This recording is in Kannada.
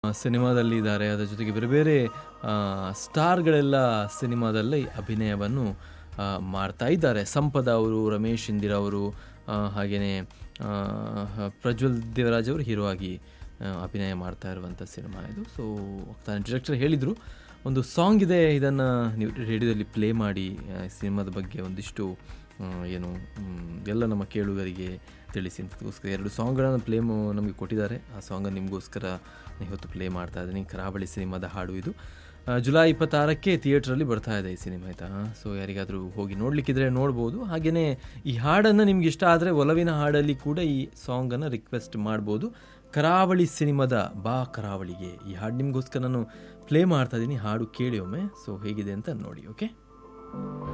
ಸಿನಿಮಾದಲ್ಲಿ ಇದ್ದಾರೆ ಅದರ ಜೊತೆಗೆ ಬೇರೆ ಬೇರೆ ಆ, ಸ್ಟಾರ್ಗಳೆಲ್ಲ ಸಿನಿಮಾದಲ್ಲಿ ಅಭಿನಯವನ್ನು ಆ, ಮಾಡ್ತಾ ಇದ್ದಾರೆ ಸಂಪದ ಅವರು ರಮೇಶ್ ಇಂದಿರಾ ಅವರು ಆ, ಹಾಗೆಯೇ ಆ, ಪ್ರಜ್ವಲ್ ದೇವರಾಜ್ ಅವರು ಹೀರೋ ಆಗಿ ಆ, ಅಭಿನಯ ಮಾಡ್ತಾ ಇರುವಂಥ ಸಿನಿಮಾ ಇದು ಸೊ ತಾನು ಡೈರೆಕ್ಟರ್ ಹೇಳಿದರು ಒಂದು ಸಾಂಗ್ ಇದೆ ಇದನ್ನು ನೀವು ರೇಡಿಯೋದಲ್ಲಿ ಪ್ಲೇ ಮಾಡಿ ಆ, ಸಿನಿಮಾದ ಬಗ್ಗೆ ಒಂದಿಷ್ಟು ಆ, ಏನು ಮ್, ಎಲ್ಲ ನಮ್ಮ ಕೇಳುಗರಿಗೆ ತಿಳಿಸಿ ಅಂತದಕ್ಕೋಸ್ಕರ ಎರಡು ಸಾಂಗ್ಗಳನ್ನು ಪ್ಲೇ ನಮಗೆ ಕೊಟ್ಟಿದ್ದಾರೆ ಆ ಸಾಂಗನ್ನು ನಿಮಗೋಸ್ಕರ ಇವತ್ತು ಪ್ಲೇ ಮಾಡ್ತಾ ಇದ್ದೀನಿ ಕರಾವಳಿ ಸಿನಿಮಾದ ಹಾಡು ಇದು ಆ, ಜುಲೈ ಇಪ್ಪತ್ತಾರಕ್ಕೆ ಥಿಯೇಟ್ರಲ್ಲಿ ಬರ್ತಾ ಇದೆ ಈ ಸಿನಿಮಾ ಆಯಿತಾ ಸೊ ಯಾರಿಗಾದರೂ ಹೋಗಿ ನೋಡಲಿಕ್ಕಿದ್ರೆ ನೋಡ್ಬೋದು ಹಾಗೆಯೇ ಈ ಹಾಡನ್ನು ನಿಮ್ಗೆ ಇಷ್ಟ ಆದರೆ ಒಲವಿನ ಹಾಡಲ್ಲಿ ಕೂಡ ಈ ಸಾಂಗನ್ನು ರಿಕ್ವೆಸ್ಟ್ ಮಾಡ್ಬೋದು ಕರಾವಳಿ ಸಿನಿಮಾದ ಬಾ ಕರಾವಳಿಗೆ ಈ ಹಾಡು ನಿಮಗೋಸ್ಕರ ನಾನು ಪ್ಲೇ ಮಾಡ್ತಾ ಇದ್ದೀನಿ ಹಾಡು ಕೇಳಿ ಒಮ್ಮೆ ಸೊ ಹೇಗಿದೆ ಅಂತ ನೋಡಿ ಓಕೆ